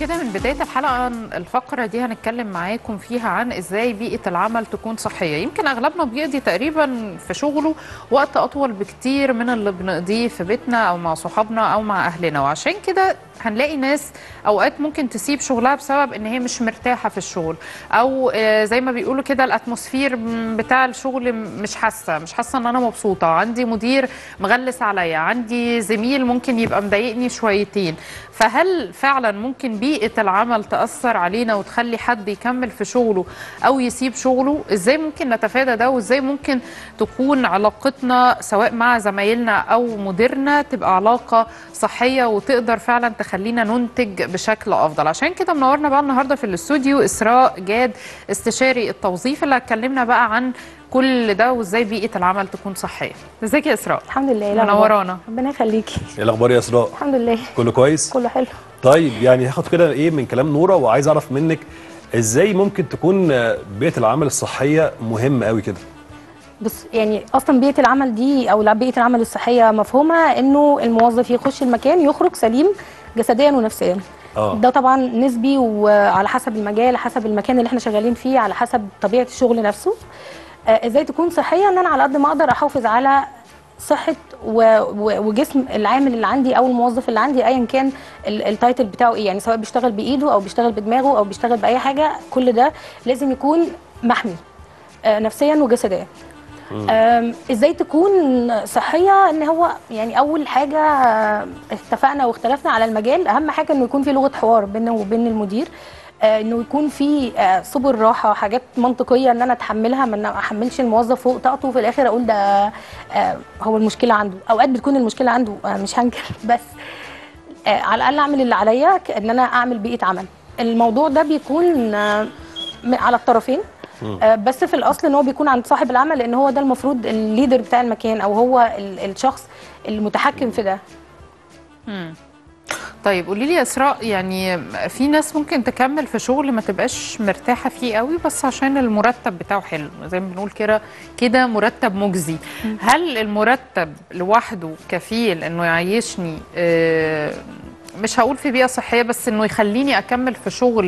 كده من بداية الحلقة الفقرة دي هنتكلم معاكم فيها عن ازاي بيئة العمل تكون صحية يمكن اغلبنا بيقضي تقريبا في شغله وقت اطول بكتير من اللي بنقضيه في بيتنا او مع صحابنا او مع اهلنا وعشان كده هنلاقي ناس اوقات ممكن تسيب شغلها بسبب ان هي مش مرتاحة في الشغل او آه، زي ما بيقولوا كده الاتموسفير بتاع الشغل مش حاسة مش حاسة ان انا مبسوطة عندي مدير مغلس عليا عندي زميل ممكن يبقى مضايقني شويتين فهل فعلا ممكن بيئة العمل تأثر علينا وتخلي حد يكمل في شغله أو يسيب شغله إزاي ممكن نتفادى ده وإزاي ممكن تكون علاقتنا سواء مع زمايلنا أو مديرنا تبقى علاقة صحية وتقدر فعلا تخلينا ننتج بشكل أفضل عشان كده منورنا بقى النهاردة في الاستوديو إسراء جاد استشاري التوظيف اللي هتكلمنا بقى عن كل ده وإزاي بيئة العمل تكون صحية ازيك يا إسراء الحمد لله إيه الأخبار؟ منورانا ربنا يخليكي ايه الاخبار يا اسراء الحمد لله كله كويس كله حلو طيب يعني هاخد كده ايه من كلام نوره وعايز اعرف منك ازاي ممكن تكون آه، بيئه العمل الصحيه مهمه قوي كده بص يعني اصلا بيئه العمل دي او لا بيئه العمل الصحيه مفهومها انه الموظف يخش المكان يخرج سليم جسديا ونفسيا اه ده طبعا نسبي وعلى حسب المجال حسب المكان اللي احنا شغالين فيه على حسب طبيعه الشغل نفسه آه، ازاي تكون صحيه ان انا على قد ما اقدر احافظ على صحه و- و- وجسم العامل اللي عندي او الموظف اللي عندي ايا كان ال- التايتل بتاعه ايه يعني سواء بيشتغل بايده او بيشتغل بدماغه او بيشتغل باي حاجه كل ده لازم يكون محمي آه، نفسيا وجسديا آم، ازاي تكون صحيه ان هو يعني اول حاجه آه، اتفقنا واختلفنا على المجال اهم حاجه انه يكون في لغه حوار بيننا وبين المدير آه، انه يكون في آه، سبل راحه حاجات منطقيه ان انا اتحملها ما أنا احملش الموظف فوق طاقته وفي الاخر اقول ده آه، هو المشكله عنده اوقات بتكون المشكله عنده آه، مش هنكر بس آه، على الاقل اعمل اللي عليا ك- ان انا اعمل بيئه عمل الموضوع ده بيكون آه، م- على الطرفين آه، بس في الاصل ان هو بيكون عند صاحب العمل لان هو ده المفروض الليدر بتاع المكان او هو ال- الشخص المتحكم في ده طيب قولي لي يا اسراء يعني في ناس ممكن تكمل في شغل ما تبقاش مرتاحه فيه قوي بس عشان المرتب بتاعه حلو زي ما بنقول كده كده مرتب مجزي هل المرتب لوحده كفيل انه يعيشني آه، مش هقول في بيئه صحيه بس انه يخليني اكمل في شغل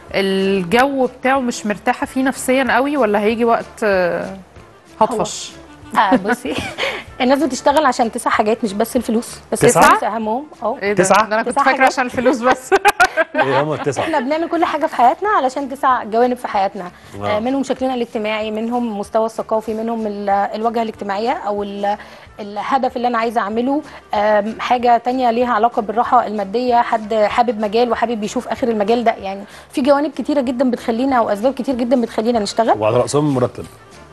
الجو بتاعه مش مرتاحه فيه نفسيا قوي ولا هيجي وقت آه، هطفش آه بصي الناس بتشتغل عشان تسع حاجات مش بس الفلوس بس تسعة؟ الفلوس اهمهم اه ايه ده؟ تسعة؟ ده انا كنت تسعة فاكره حاجات. عشان الفلوس بس ايه هم التسعه احنا بنعمل كل حاجه في حياتنا علشان تسع جوانب في حياتنا آه. آه. منهم شكلنا الاجتماعي منهم مستوى الثقافي منهم ال- الواجهه الاجتماعيه او ال- الهدف اللي انا عايزه اعمله آم، حاجه تانية ليها علاقه بالراحه الماديه حد حابب مجال وحابب يشوف اخر المجال ده يعني في جوانب كتيره جدا بتخلينا او اسباب كتير جدا بتخلينا نشتغل وعلى راسهم المرتب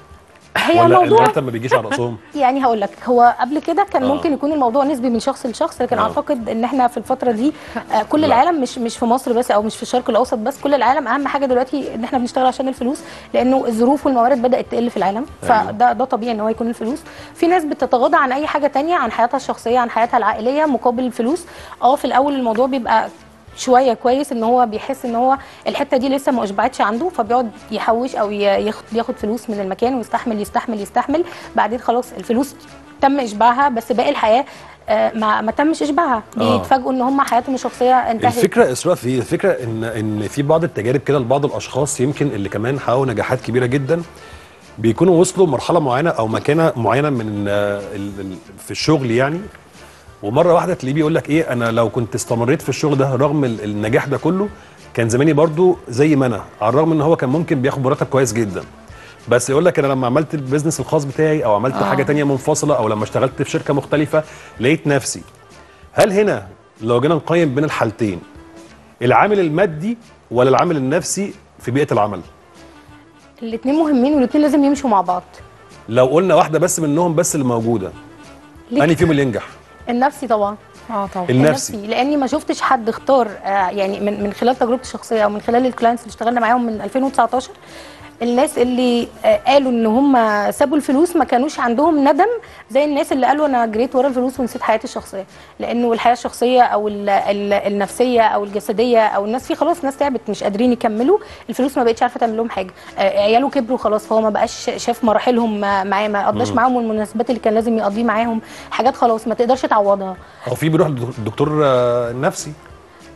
هي ولا الموضوع المرتب ما بيجيش على راسهم يعني هقول لك هو قبل كده كان آه. ممكن يكون الموضوع نسبي من شخص لشخص لكن آه. اعتقد ان احنا في الفتره دي آه، كل لا. العالم مش مش في مصر بس او مش في الشرق الاوسط بس كل العالم اهم حاجه دلوقتي ان احنا بنشتغل عشان الفلوس لانه الظروف والموارد بدات تقل في العالم أيوة. فده ده طبيعي ان هو يكون الفلوس في ناس بتتغاضى عن اي حاجه تانية عن حياتها الشخصيه عن حياتها العائليه مقابل الفلوس اه في الاول الموضوع بيبقى شويه كويس ان هو بيحس ان هو الحته دي لسه ما اشبعتش عنده فبيقعد يحوش او ي- ياخد ياخد فلوس من المكان ويستحمل يستحمل يستحمل بعدين خلاص الفلوس تم اشباعها بس باقي الحياه آه، ما ما تمش اشباعها آه. بيتفاجئوا ان هم حياتهم الشخصيه انتهت الفكره اسراء في الفكره ان ان في بعض التجارب كده لبعض الاشخاص يمكن اللي كمان حققوا نجاحات كبيره جدا بيكونوا وصلوا مرحله معينه او مكانه معينه من آه، ال- ال- في الشغل يعني ومره واحده تلاقيه بيقول لك ايه انا لو كنت استمريت في الشغل ده رغم ال- النجاح ده كله كان زماني برضو زي ما انا على الرغم ان هو كان ممكن بياخد مرتب كويس جدا بس يقول لك انا لما عملت البيزنس الخاص بتاعي او عملت آه. حاجه تانية منفصله او لما اشتغلت في شركه مختلفه لقيت نفسي هل هنا لو جينا نقيم بين الحالتين العامل المادي ولا العامل النفسي في بيئه العمل الاثنين مهمين والاثنين لازم يمشوا مع بعض لو قلنا واحده بس منهم بس اللي موجوده ليه؟ انهي فيهم اللي ينجح النفسي طبعا اه طبعا النفسي لاني ما شفتش حد اختار آه، يعني من من خلال تجربتي الشخصيه او من خلال الكلاينتس اللي اشتغلنا معاهم من 2019 الناس اللي آه، قالوا ان هم سابوا الفلوس ما كانوش عندهم ندم زي الناس اللي قالوا انا جريت ورا الفلوس ونسيت حياتي الشخصيه لانه الحياه الشخصيه او ال ال النفسيه او الجسديه او الناس في خلاص ناس تعبت مش قادرين يكملوا الفلوس ما بقتش عارفه تعمل لهم حاجه آه، عياله كبروا خلاص فهو ما بقاش شاف مراحلهم آه، معاه ما قضاش معاهم المناسبات اللي كان لازم يقضيه معاهم حاجات خلاص ما تقدرش تعوضها او في بيروح للدكتور آه، النفسي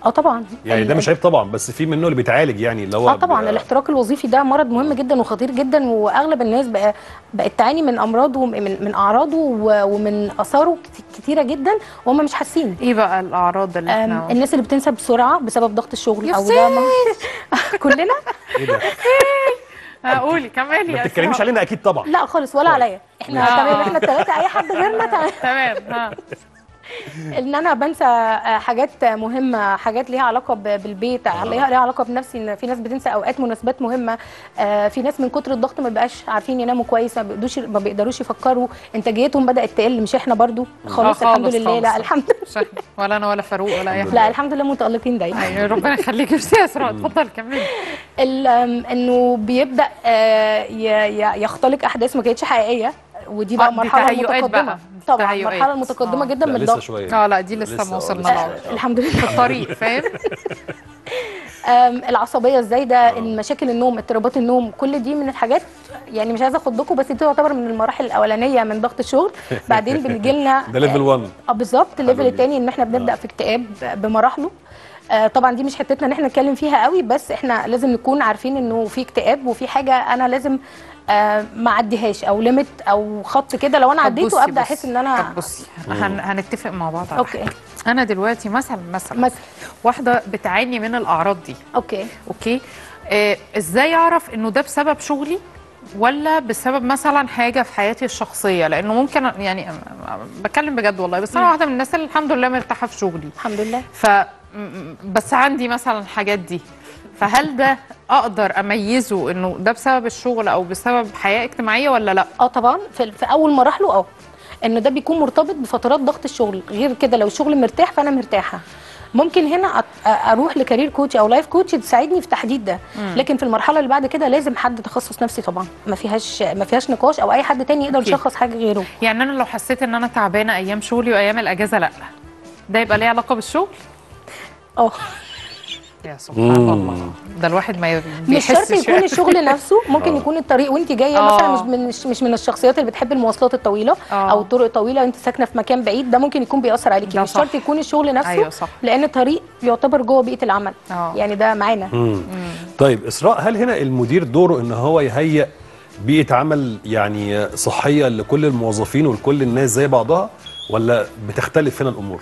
اه طبعا يعني ده ال- مش عيب طبعا بس في منه اللي بيتعالج يعني اللي هو اه طبعا بيبقى- الاحتراق الوظيفي ده مرض مهم جدا وخطير جدا واغلب الناس بقى بقت تعاني من امراضه ومن من اعراضه و- ومن اثاره كت- كتيره جدا وهم مش حاسين ايه بقى الاعراض اللي أم، احنا الناس اللي بتنسى بسرعه بسبب ضغط الشغل يا او ده ما- كلنا ايه ده؟ آه، قولي كملي ما يا بتتكلميش إسراء. علينا اكيد طبعا لا خالص ولا عليا احنا آه. تمام احنا الثلاثه اي حد غيرنا تمام تمام ها ان انا بنسى آه، حاجات مهمه حاجات ليها علاقه ب- بالبيت ليها ليها علاقه بنفسي ان في ناس بتنسى اوقات مناسبات مهمه آه، في ناس من كتر الضغط ما بيبقاش عارفين يناموا كويس ما بيقدروش ما بيقدروش يفكروا انتاجيتهم بدات تقل مش احنا برضو خلاص آه، الحمد خالص، لله خالص. لا الحمد مش إحنا. ولا انا ولا فاروق ولا اي حد لا الحمد لله متالقين دايما أيوة، ربنا يخليك ميرسي يا اسراء اتفضل كملي ال- آم، انه بيبدا آه، ي- ي- يختلق احداث ما كانتش حقيقيه ودي آه، بقى دي مرحله تهيؤات بقى. متقدمه دي طبعا تهيؤات. المرحله المتقدمه آه. جدا من لا لسه الضغط شويه اه لا دي لسه ما لسه، وصلنا لسه. لها آه، الحمد لله في الطريق فاهم آم، العصبيه الزايده مشاكل النوم اضطرابات النوم كل دي من الحاجات يعني مش عايزه اخضكم بس دي تعتبر من المراحل الاولانيه من ضغط الشغل بعدين بنجي لنا ده ليفل 1 اه بالظبط الليفل حلو الثاني ان احنا بنبدا في اكتئاب بمراحله آه طبعا دي مش حتتنا ان احنا نتكلم فيها قوي بس احنا لازم نكون عارفين انه في اكتئاب وفي حاجه انا لازم آه ما اعديهاش او ليميت او خط كده لو انا طب عديته بصي- ابدا بصي. احس ان انا طب بصي هن... هنتفق مع بعض على اوكي حاجة. انا دلوقتي مثلا مثلا مثلا واحده بتعاني من الاعراض دي اوكي اوكي آه ازاي اعرف انه ده بسبب شغلي ولا بسبب مثلا حاجه في حياتي الشخصيه لانه ممكن يعني بتكلم بجد والله بس انا واحده من الناس اللي الحمد لله مرتاحه في شغلي الحمد لله ف م- بس عندي مثلا الحاجات دي فهل ده اقدر اميزه انه ده بسبب الشغل او بسبب حياه اجتماعيه ولا لا اه طبعا في, في اول مراحله اه ان ده بيكون مرتبط بفترات ضغط الشغل غير كده لو الشغل مرتاح فانا مرتاحه ممكن هنا أت- اروح لكارير كوتش او لايف كوتش تساعدني في تحديد ده لكن في المرحله اللي بعد كده لازم حد تخصص نفسي طبعا ما فيهاش ما فيهاش نقاش او اي حد تاني يقدر أوكي. يشخص حاجه غيره يعني انا لو حسيت ان انا تعبانه ايام شغلي وايام الاجازه لا ده يبقى ليه علاقه بالشغل اه يا سبحان الله ده الواحد ما مش شرط بيحسش يكون الشغل نفسه ممكن آه. يكون الطريق وانت جايه آه. مثلا مش من مش من الشخصيات اللي بتحب المواصلات الطويله آه. او الطرق الطويله وانت ساكنه في مكان بعيد ده ممكن يكون بيأثر عليكي ده مش صح. شرط يكون الشغل نفسه أيوة صح. لان الطريق يعتبر جوه بيئه العمل آه. يعني ده معانا طيب اسراء هل هنا المدير دوره ان هو يهيئ بيئه عمل يعني صحيه لكل الموظفين ولكل الناس زي بعضها ولا بتختلف هنا الامور؟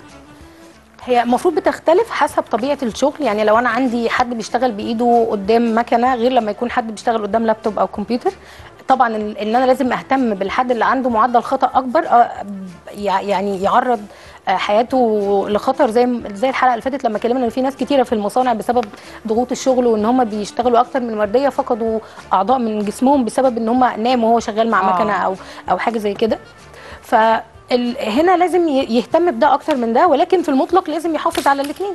هي المفروض بتختلف حسب طبيعه الشغل يعني لو انا عندي حد بيشتغل بايده قدام مكنه غير لما يكون حد بيشتغل قدام لابتوب او كمبيوتر طبعا ال- ان انا لازم اهتم بالحد اللي عنده معدل خطا اكبر آه، يع- يعني يعرض آه، حياته لخطر زي م- زي الحلقه اللي فاتت لما اتكلمنا ان في ناس كتيره في المصانع بسبب ضغوط الشغل وان هم بيشتغلوا اكتر من ورديه فقدوا اعضاء من جسمهم بسبب ان هم ناموا وهو شغال مع آه. مكنه او او حاجه زي كده ف ال- هنا لازم ي- يهتم بده اكتر من ده ولكن في المطلق لازم يحافظ على الاثنين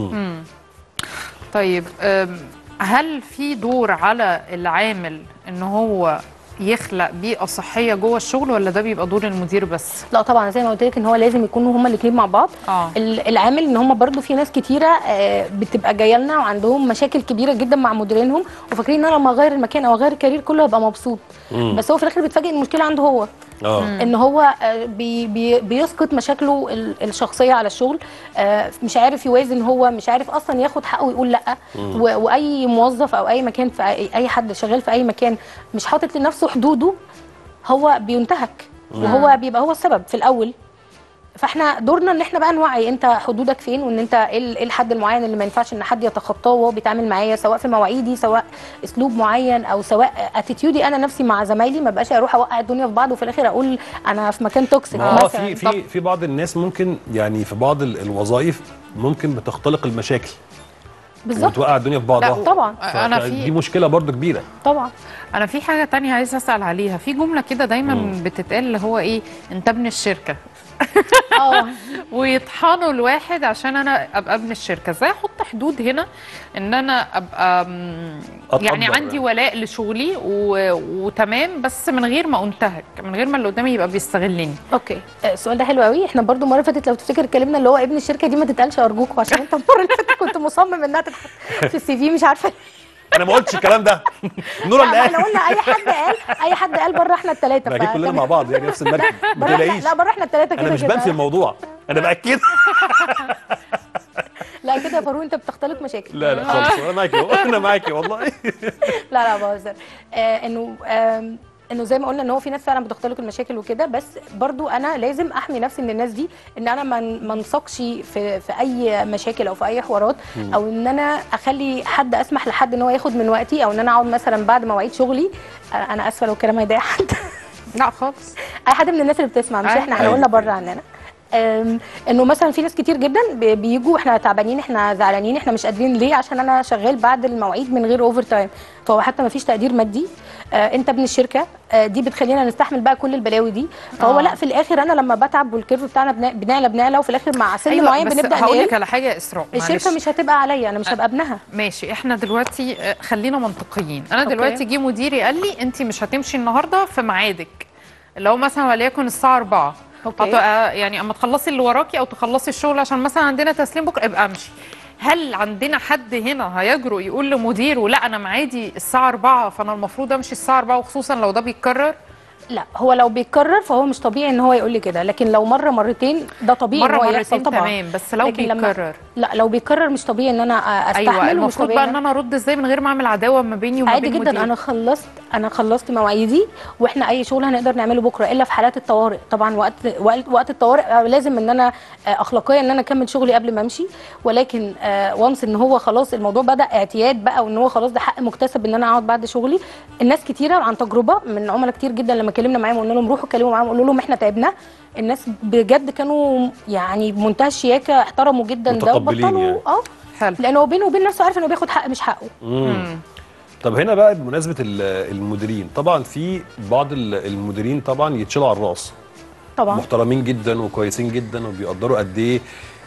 طيب أم، هل في دور على العامل ان هو يخلق بيئه صحيه جوه الشغل ولا ده بيبقى دور المدير بس لا طبعا زي ما قلت لك ان هو لازم يكونوا هما الاثنين مع بعض اه ال- العامل ان هم برضو في ناس كتيره آه، بتبقى جايه لنا وعندهم مشاكل كبيره جدا مع مديرينهم وفاكرين ان انا لما اغير المكان او اغير الكارير كله هبقى مبسوط بس هو في الاخر بيتفاجئ ان المشكله عنده هو اه ان هو آه، بي بي بيسقط مشاكله ال- الشخصيه على الشغل آه، مش عارف يوازن هو مش عارف اصلا ياخد حقه ويقول لا و- واي موظف او اي مكان في اي أي حد شغال في اي مكان مش حاطط لنفسه حدوده هو بينتهك وهو بيبقى هو السبب في الاول فاحنا دورنا ان احنا بقى نوعي انت حدودك فين وان انت ايه ال- إيه الحد المعين اللي ما ينفعش ان حد يتخطاه وهو بيتعامل معايا سواء في مواعيدي سواء اسلوب معين او سواء اتيتيودي انا نفسي مع زمايلي ما بقاش اروح اوقع الدنيا في بعض وفي الاخر اقول انا في مكان توكسيك ما هو مثلا في في في بعض الناس ممكن يعني في بعض ال- الوظائف ممكن بتختلق المشاكل بالظبط وتوقع الدنيا في بعضها لا، طبعا انا دي في مشكله برضو كبيره طبعا انا في حاجه تانية عايزه اسال عليها في جمله كده دايما بتتقال اللي هو ايه انت ابن الشركه اه ويطحنوا الواحد عشان انا ابقى ابن الشركه ازاي احط حدود هنا ان انا ابقى مم، أتقدر يعني عندي يعني. ولاء لشغلي و... وتمام بس من غير ما انتهك من غير ما اللي قدامي يبقى بيستغلني اوكي آه، السؤال ده حلو قوي احنا برضو المره اللي فاتت لو تفتكر اتكلمنا اللي هو ابن الشركه دي ما تتقالش ارجوكوا عشان انت المره اللي فاتت كنت مصمم انها تتحط في السي في مش عارفه انا ما قلتش الكلام ده نور لا اللي ما قال احنا قلنا اي حد قال اي حد قال بره احنا الثلاثه احنا اكيد كلنا مع بعض يعني نفس المركب ما بره احنا تقلقيش لا بره احنا الثلاثه كده انا مش كده. بنفي الموضوع انا باكد لا كده يا فاروق انت بتختلق مشاكل لا لا خالص انا معاكي انا معاكي والله لا لا بهزر آه انه آم، انه زي ما قلنا ان هو في ناس فعلا بتختلق المشاكل وكده بس برضو انا لازم احمي نفسي من الناس دي ان انا ما ما انساقش في في اي مشاكل او في اي حوارات او ان انا اخلي حد اسمح لحد ان هو ياخد من وقتي او ان انا اقعد مثلا بعد مواعيد شغلي آه، انا اسفه لو الكلام هيضايق حد لا خالص اي حد من الناس اللي بتسمع مش أيوة. احنا احنا أيوة. قلنا بره عننا أم، انه مثلا في ناس كتير جدا بي- بيجوا احنا تعبانين احنا زعلانين احنا مش قادرين ليه عشان انا شغال بعد المواعيد من غير اوفر تايم فهو حتى ما فيش تقدير مادي آه انت ابن الشركه آه دي بتخلينا نستحمل بقى كل البلاوي دي فهو آه. لا في الاخر انا لما بتعب والكيرف بتاعنا بنا- بنعلى بنعلى وفي الاخر مع سن معين بس بنبدا هقول لك نقل على حاجه يا اسراء الشركه معلش. مش هتبقى عليا انا مش هبقى ابنها ماشي احنا دلوقتي آه، خلينا منطقيين انا أوكي. دلوقتي جه مديري قال لي انت مش هتمشي النهارده في ميعادك اللي هو مثلا وليكن الساعه 4 أوكي. هت- آه، يعني اما تخلصي اللي وراكي او تخلصي الشغل عشان مثلا عندنا تسليم بكره ابقى امشي هل عندنا حد هنا هيجرؤ يقول لمديره لا انا ميعادي الساعه 4 فانا المفروض امشي الساعه 4 وخصوصا لو ده بيتكرر لا هو لو بيتكرر فهو مش طبيعي ان هو يقول لي كده لكن لو مره مرتين ده طبيعي مره ان هو يحصل مرتين طبعا تمام بس لو لكن لما- بيتكرر لا لو بيتكرر مش طبيعي ان انا استحمل ايوه ومش المفروض طبيعي بقى ان انا ارد ازاي من غير ما اعمل عداوه ما بيني وما عادي بين جدا مديري انا خلصت انا خلصت مواعيدي واحنا اي شغل هنقدر نعمله بكره الا في حالات الطوارئ طبعا وقت وقت, وقت الطوارئ آه، لازم ان انا آه، اخلاقيا ان انا اكمل شغلي قبل ما امشي ولكن وانس ان هو خلاص الموضوع بدا اعتياد بقى وان هو خلاص ده حق مكتسب ان انا اقعد بعد شغلي الناس كتيره عن تجربه من عملاء كتير جدا لما اتكلمنا معاهم وقلنا لهم روحوا اتكلموا معاهم قولوا لهم احنا تعبنا الناس بجد كانوا يعني بمنتهى الشياكه احترموا جدا ده متقبلين وبطلوا يعني. اه حلو لانه هو بينه وبين نفسه عارف انه بياخد حق مش حقه مم. طب هنا بقى بمناسبه ال- المديرين طبعا في بعض ال- المديرين طبعا يتشالوا على الراس طبعا محترمين جدا وكويسين جدا وبيقدروا قد ايه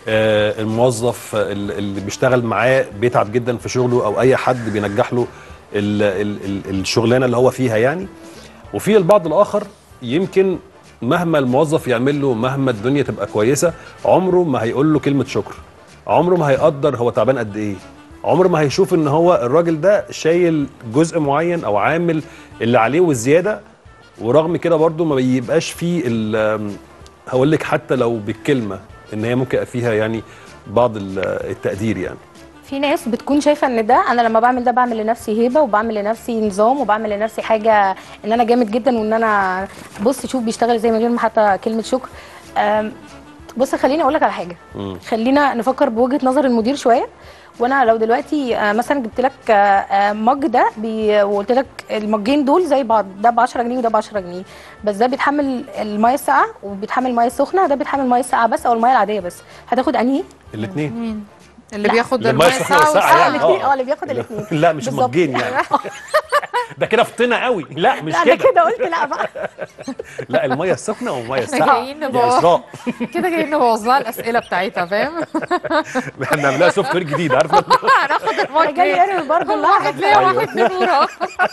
آه، الموظف ال- اللي بيشتغل معاه بيتعب جدا في شغله او اي حد بينجح له ال- ال- ال- الشغلانه اللي هو فيها يعني وفي البعض الاخر يمكن مهما الموظف يعمل له مهما الدنيا تبقى كويسه عمره ما هيقول له كلمه شكر عمره ما هيقدر هو تعبان قد ايه عمره ما هيشوف ان هو الراجل ده شايل جزء معين او عامل اللي عليه والزياده ورغم كده برضو ما بيبقاش فيه ال- هقول لك حتى لو بالكلمه ان هي ممكن يبقى فيها يعني بعض ال- التقدير يعني في ناس بتكون شايفه ان ده انا لما بعمل ده بعمل لنفسي هيبه وبعمل لنفسي نظام وبعمل لنفسي حاجه ان انا جامد جدا وان انا بص شوف بيشتغل ازاي من غير ما حتى كلمه شكر أم، بص خليني اقول لك على حاجه مم. خلينا نفكر بوجهه نظر المدير شويه وانا لو دلوقتي آه، مثلا جبت لك آه، آه، مج ده بي- وقلت لك المجين دول زي بعض ده ب 10 جنيه وده ب 10 جنيه بس ده بيتحمل الميه الساقعه وبيتحمل الميه السخنه ده بيتحمل الميه الساقعه بس او الميه العاديه بس هتاخد انهي الاثنين اللي لا. بياخد المية الميه السخنة ساعه والساقعة وساعه يعني. الاثنين آه. اه اللي بياخد الاثنين لا مش بالظبط. مجين يعني ده كده فطنه قوي لا مش لا انا كده كده قلت لا بقى لا الميه السخنه والميه احنا الساقعه جايين يا نبوظ. اسراء كده جايين نبوظ لها الاسئله بتاعتها فاهم احنا بنعملها سوفت وير جديد عارفه هناخد انا جاي الماركت ارمي برضه الله واحد ليا أيوة. واحد لنورا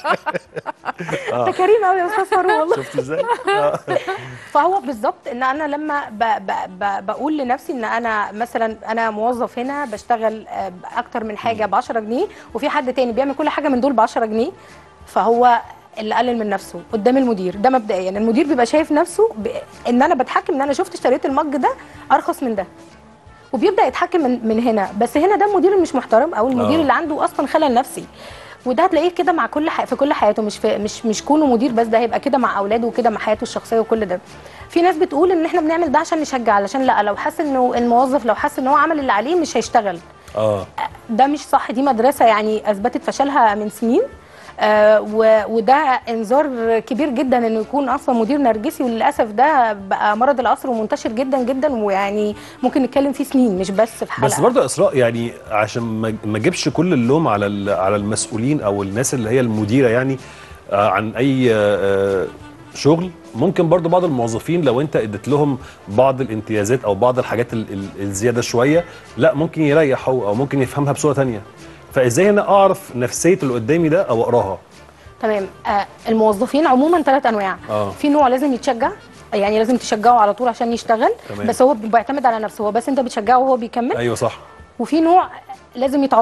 انت كريم قوي يا استاذ فاروق والله شفت ازاي آه. فهو بالظبط ان انا لما ب ب ب بقول لنفسي ان انا مثلا انا موظف هنا بشتغل آه، اكتر من حاجه ب 10 جنيه وفي حد تاني بيعمل كل حاجه من دول ب 10 جنيه فهو اللي قلل من نفسه قدام المدير ده مبدئيا المدير بيبقى شايف نفسه ب... ان انا بتحكم ان انا شفت اشتريت المج ده ارخص من ده وبيبدا يتحكم من, من هنا بس هنا ده المدير اللي مش محترم او المدير آه. اللي عنده اصلا خلل نفسي وده هتلاقيه كده مع كل حي... في كل حياته مش في مش مش كونه مدير بس ده هيبقى كده مع اولاده وكده مع حياته الشخصيه وكل ده في ناس بتقول ان احنا بنعمل ده عشان نشجع علشان لا لو حس انه الموظف لو حس ان هو عمل اللي عليه مش هيشتغل اه ده مش صح دي مدرسه يعني اثبتت فشلها من سنين آه و- وده انذار كبير جدا انه يكون اصلا مدير نرجسي وللاسف ده بقى مرض العصر ومنتشر جدا جدا ويعني ممكن نتكلم فيه سنين مش بس في حلقه بس برضه يا اسراء يعني عشان ما ما اجيبش كل اللوم على ال- على المسؤولين او الناس اللي هي المديره يعني آه، عن اي آه، شغل ممكن برضه بعض الموظفين لو انت اديت لهم بعض الامتيازات او بعض الحاجات ال- ال- الزياده شويه لا ممكن يريحوا او ممكن يفهمها بصوره تانية فازاي انا اعرف نفسيه اللي قدامي ده او اقراها تمام آه الموظفين عموما ثلاث انواع آه. في نوع لازم يتشجع يعني لازم تشجعه على طول عشان يشتغل تمام. بس هو بيعتمد على نفسه هو بس انت بتشجعه وهو بيكمل ايوه صح وفي نوع لازم يتعاقب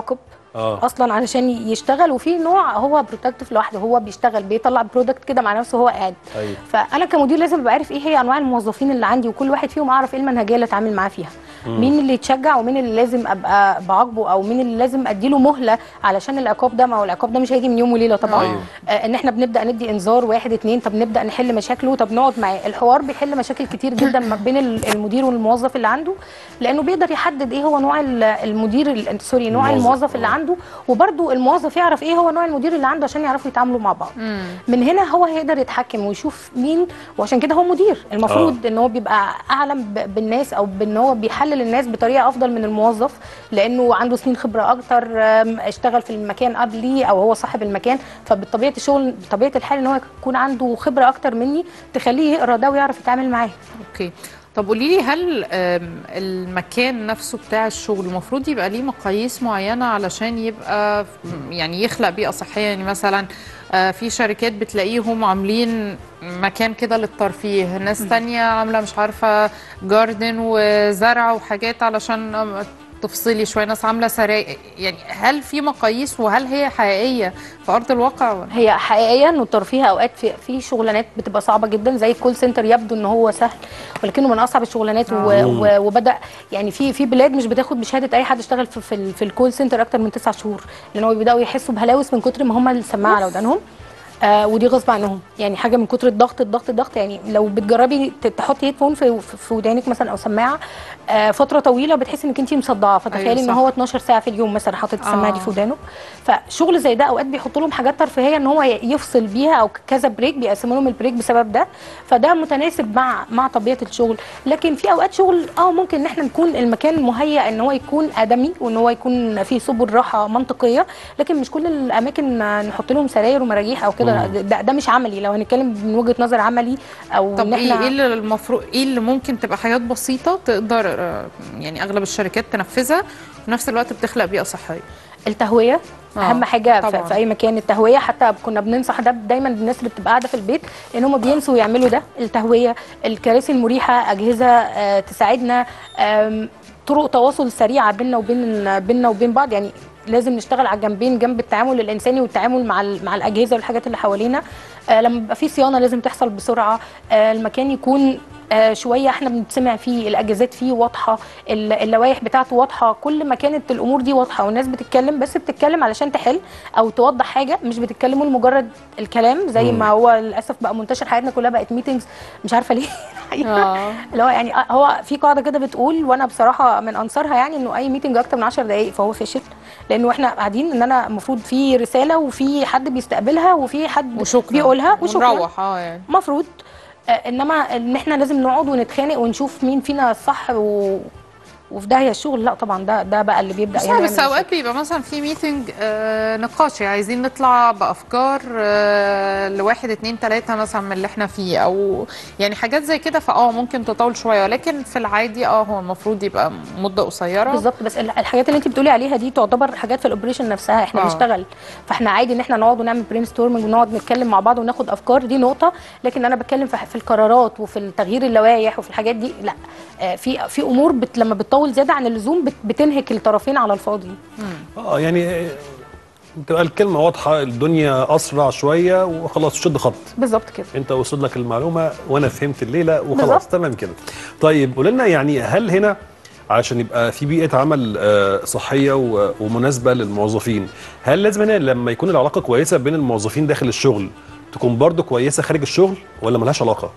اه اصلا علشان يشتغل وفي نوع هو بروتكتيف لوحده هو بيشتغل بيطلع برودكت كده مع نفسه هو قاعد ايوه فانا كمدير لازم ابقى عارف ايه هي انواع الموظفين اللي عندي وكل واحد فيهم اعرف ايه المنهجيه اللي اتعامل معاه فيها مين اللي يتشجع ومين اللي لازم ابقى بعاقبه او مين اللي لازم اديله مهله علشان العقاب ده ما هو العقاب ده مش هيجي من يوم وليله طبعا أيوه. آه ان احنا بنبدا ندي انذار واحد اتنين طب نبدا نحل مشاكله طب نقعد معاه الحوار بيحل مشاكل كتير جدا ما بين ال- المدير والموظف اللي عنده لانه بيقدر يحدد ايه هو نوع ال- المدير ال- سوري نوع الموظف. الموظف اللي آه. عنده وبرده الموظف يعرف ايه هو نوع المدير اللي عنده عشان يعرفوا يتعاملوا مع بعض من هنا هو هيقدر يتحكم ويشوف مين وعشان كده هو مدير المفروض ان هو بيبقى اعلم ب- بالناس او بان هو بيحلل الناس بطريقه افضل من الموظف لانه عنده سنين خبره اكتر أم، اشتغل في المكان قبلي او هو صاحب المكان فبطبيعه الشغل بطبيعه الحال ان هو يكون عنده خبره اكتر مني تخليه يقرا ده ويعرف يتعامل معاه اوكي طب قولي لي هل آم، المكان نفسه بتاع الشغل المفروض يبقى ليه مقاييس معينة علشان يبقى ف- يعني يخلق بيئة صحية يعني مثلا آه، في شركات بتلاقيهم عاملين مكان كده للترفيه ناس تانية عاملة مش عارفة جاردن وزرع وحاجات علشان آم، تفصلي شوية ناس عاملة سراير يعني هل في مقاييس وهل هي حقيقية في أرض الواقع ولا؟ هي حقيقيا والترفيه اوقات في في شغلانات بتبقى صعبه جدا زي الكول سنتر يبدو ان هو سهل ولكنه من اصعب الشغلانات و و وبدا يعني في في بلاد مش بتاخد بشهاده اي حد اشتغل في في, ال- في الكول سنتر اكتر من تسع شهور لان هو بيبداوا يحسوا بهلاوس من كتر ما هم السماعه على ودانهم آه ودي غصب عنهم يعني حاجه من كتر الضغط الضغط الضغط يعني لو بتجربي ت- تحطي هيدفون في في في ودانك مثلا او سماعه آه فتره طويله بتحسي انك انت مصدعه فتخيلي أيوة ان صح. هو 12 ساعه في اليوم مثلا حاطط السماعه دي آه. في ودانه فشغل زي ده اوقات بيحطوا لهم حاجات ترفيهيه ان هو ي- يفصل بيها او كذا بريك بيقسموا لهم البريك بسبب ده فده متناسب مع مع طبيعه الشغل لكن في اوقات شغل اه ممكن ان احنا نكون المكان مهيأ ان هو يكون ادمي وان هو يكون فيه سبل راحه منطقيه لكن مش كل الاماكن نحط لهم سراير ومراجيح او كده ده, ده مش عملي لو هنتكلم من وجهه نظر عملي او طب ان ايه احنا ايه اللي المفروض ايه اللي ممكن تبقى حاجات بسيطه تقدر آه، يعني اغلب الشركات تنفذها وفي نفس الوقت بتخلق بيئه صحيه التهويه آه، اهم حاجه طبعاً. في, في اي مكان التهويه حتى كنا بننصح ده دايما الناس اللي بتبقى قاعده في البيت ان هم بينسوا يعملوا ده التهويه الكراسي المريحه اجهزه آه، تساعدنا آم، طرق تواصل سريعه بيننا وبين بيننا وبين بعض يعني لازم نشتغل على الجنبين جنب التعامل الانساني والتعامل مع ال- مع الاجهزه والحاجات اللي حوالينا آه، لما يبقى في صيانه لازم تحصل بسرعه آه، المكان يكون آه، شويه احنا بنسمع فيه الاجازات فيه واضحه ال- اللوائح بتاعته واضحه كل ما كانت الامور دي واضحه والناس بتتكلم بس بتتكلم علشان تحل او توضح حاجه مش بتتكلموا لمجرد الكلام زي ما هو للاسف بقى منتشر حياتنا كلها بقت ميتنجز مش عارفه ليه آه. اللي هو يعني آه، هو في قاعده كده بتقول وانا بصراحه من انصارها يعني انه اي ميتنج اكتر من 10 دقائق فهو فاشل لانه احنا قاعدين ان انا المفروض في رساله وفي حد بيستقبلها وفي حد وشكرا بيقولها وشكرا ونروح اه يعني مفروض آه، انما ان احنا لازم نقعد ونتخانق ونشوف مين فينا الصح و... وفي داهيه الشغل لا طبعا ده ده بقى اللي بيبدا بس يعني بس يعمل اوقات بيبقى مثلا في ميتنج آه نقاشي عايزين نطلع بافكار آه لواحد اتنين تلاته مثلا من اللي احنا فيه او يعني حاجات زي كده فاه ممكن تطول شويه ولكن في العادي اه هو المفروض يبقى مده قصيره بالظبط بس ال- الحاجات اللي انت بتقولي عليها دي تعتبر حاجات في الاوبريشن نفسها احنا آه. بنشتغل فاحنا عادي ان احنا نقعد ونعمل برين ستورمنج ونقعد نتكلم مع بعض وناخد افكار دي نقطه لكن انا بتكلم في, في القرارات وفي التغيير اللوائح وفي الحاجات دي لا آه، في في امور بت لما بتطول زياده عن اللزوم بت بتنهك الطرفين على الفاضي اه يعني آه، تبقى الكلمه واضحه الدنيا اسرع شويه وخلاص شد خط بالظبط كده انت وصل لك المعلومه وانا فهمت الليله وخلاص بالظبط. تمام كده طيب قول لنا يعني هل هنا علشان يبقى في بيئه عمل آه، صحيه و- ومناسبه للموظفين هل لازم هنا لما يكون العلاقه كويسه بين الموظفين داخل الشغل تكون برضو كويسه خارج الشغل ولا ملهاش علاقه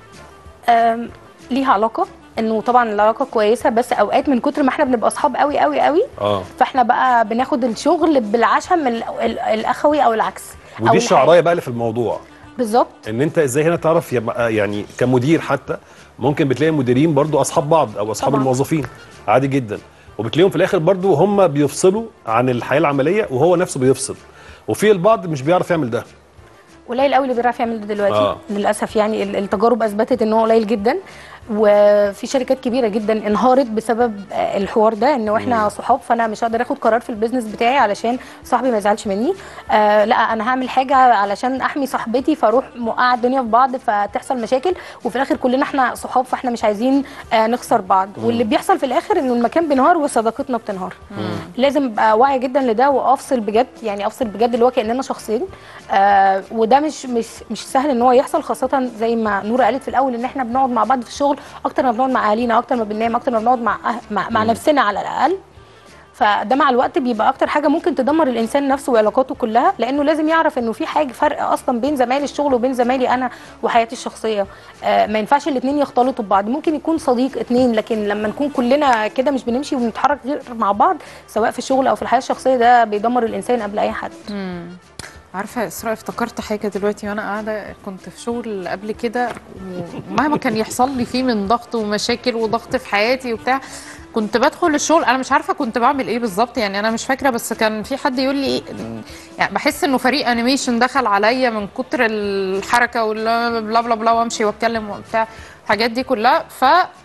آم، ليها علاقه انه طبعا العلاقه كويسه بس اوقات من كتر ما احنا بنبقى اصحاب قوي قوي قوي اه فاحنا بقى بناخد الشغل بالعشم ال- ال- الاخوي او العكس أو ودي الحاجة. الشعرايه بقى اللي في الموضوع بالظبط ان انت ازاي هنا تعرف يبقى يعني كمدير حتى ممكن بتلاقي مديرين برضو اصحاب بعض او اصحاب طبعاً. الموظفين عادي جدا وبتلاقيهم في الاخر برضو هم بيفصلوا عن الحياه العمليه وهو نفسه بيفصل وفي البعض مش بيعرف يعمل ده قليل قوي اللي بيعرف يعمل ده دلوقتي آه. آه. للاسف يعني ال- التجارب اثبتت ان هو قليل جدا وفي شركات كبيره جدا انهارت بسبب آه، الحوار ده انه احنا صحاب فانا مش هقدر اخد قرار في البيزنس بتاعي علشان صاحبي ما يزعلش مني آه لا انا هعمل حاجه علشان احمي صاحبتي فاروح موقعه الدنيا في بعض فتحصل مشاكل وفي الاخر كلنا احنا صحاب فاحنا مش عايزين آه نخسر بعض واللي بيحصل في الاخر انه المكان بينهار وصداقتنا بتنهار لازم ابقى واعي جدا لده وافصل بجد يعني افصل بجد اللي هو كاننا شخصين آه وده مش مش مش سهل ان هو يحصل خاصه زي ما نوره قالت في الاول ان احنا بنقعد مع بعض في الشغل اكتر ما بنقعد مع اهالينا اكتر ما بننام اكتر ما بنقعد مع أه- مع, مع نفسنا على الاقل فده مع الوقت بيبقى اكتر حاجه ممكن تدمر الانسان نفسه وعلاقاته كلها لانه لازم يعرف انه في حاجه فرق اصلا بين زمايل الشغل وبين زمايلي انا وحياتي الشخصيه آه ما ينفعش الاثنين يختلطوا ببعض ممكن يكون صديق اتنين لكن لما نكون كلنا كده مش بنمشي وبنتحرك غير مع بعض سواء في الشغل او في الحياه الشخصيه ده بيدمر الانسان قبل اي حد عارفه يا اسراء افتكرت حاجه دلوقتي وانا قاعده كنت في شغل قبل كده ومهما كان يحصل لي فيه من ضغط ومشاكل وضغط في حياتي وبتاع كنت بدخل الشغل انا مش عارفه كنت بعمل ايه بالظبط يعني انا مش فاكره بس كان في حد يقول لي يعني بحس انه فريق انيميشن دخل عليا من كتر الحركه ولا بلا بلا بلا وامشي واتكلم وبتاع الحاجات دي كلها ف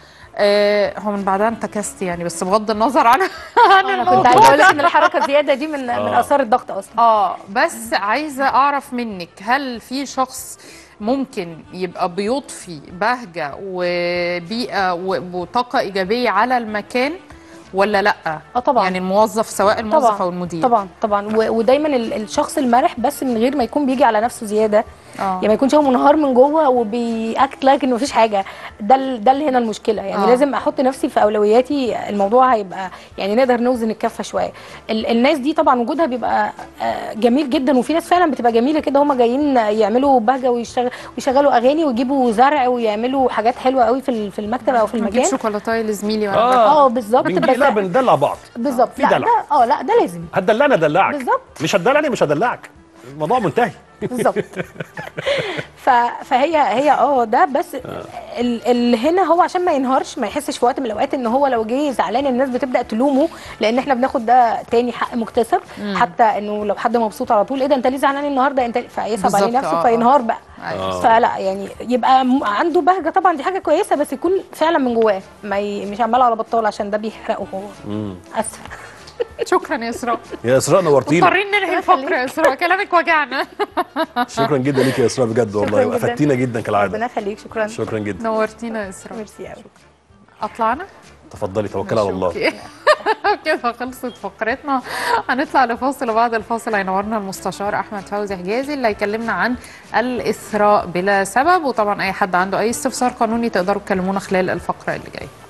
آه، هو من بعدها انتكست يعني بس بغض النظر عن عن انا كنت الموضوع عايزه اقول لك ان الحركه الزياده دي من من اثار الضغط اصلا اه بس عايزه اعرف منك هل في شخص ممكن يبقى بيضفي بهجه وبيئه و- وطاقه ايجابيه على المكان ولا لا اه طبعا يعني الموظف سواء الموظف او المدير طبعا طبعا و- ودايما ال- الشخص المرح بس من غير ما يكون بيجي على نفسه زياده اه يعني ما يكونش هو منهار من جوه وبيأكت لايك انه مفيش حاجه ده ال- ده اللي هنا المشكله يعني آه. آه. لازم احط نفسي في اولوياتي الموضوع هيبقى يعني نقدر نوزن الكفه شويه ال- الناس دي طبعا وجودها بيبقى آه، جميل جدا وفي ناس فعلا بتبقى جميله كده هم جايين يعملوا بهجه ويشتغل ويشغلوا اغاني ويجيبوا زرع ويعملوا حاجات حلوه قوي في ال- في المكتب او في نجيب المكان شوكولاتايه لزميلي وانا آه. باكل. اه بالظبط بنجي- بس لا بندلع بعض بالظبط في لا دلع. ده اه لا ده لازم هتدلعني ادلعك بالظبط. مش هتدلعني مش هدلعك الموضوع منتهي بالظبط ف... فهي هي اه ده بس ال... اللي هنا هو عشان ما ينهارش ما يحسش في وقت من الاوقات ان هو لو جه زعلان الناس بتبدا تلومه لان احنا بناخد ده تاني حق مكتسب حتى انه لو حد مبسوط على طول ايه ده انت ليه زعلان النهارده انت فيصعب عليه بالظبط، نفسه آه، فينهار بقى أيوة. فلا يعني يبقى م- عنده بهجه طبعا دي حاجه كويسه بس يكون فعلا من جواه ما ي... مش عمال على بطال عشان ده بيحرقه هو اسفه شكرا يا اسراء يا اسراء نورتينا مضطرين ننهي الفقره يا اسراء كلامك وجعنا شكرا جدا ليك يا اسراء بجد والله جداً. وافدتينا جدا كالعاده ربنا يخليك شكرا شكرا جدا نورتينا يا اسراء ميرسي قوي اطلع انا تفضلي توكلي على الله أوكي. كده خلصت فقرتنا هنطلع لفاصل وبعد الفاصل هينورنا المستشار احمد فوزي حجازي اللي هيكلمنا عن الاثراء بلا سبب وطبعا اي حد عنده اي استفسار قانوني تقدروا تكلمونا خلال الفقره اللي جايه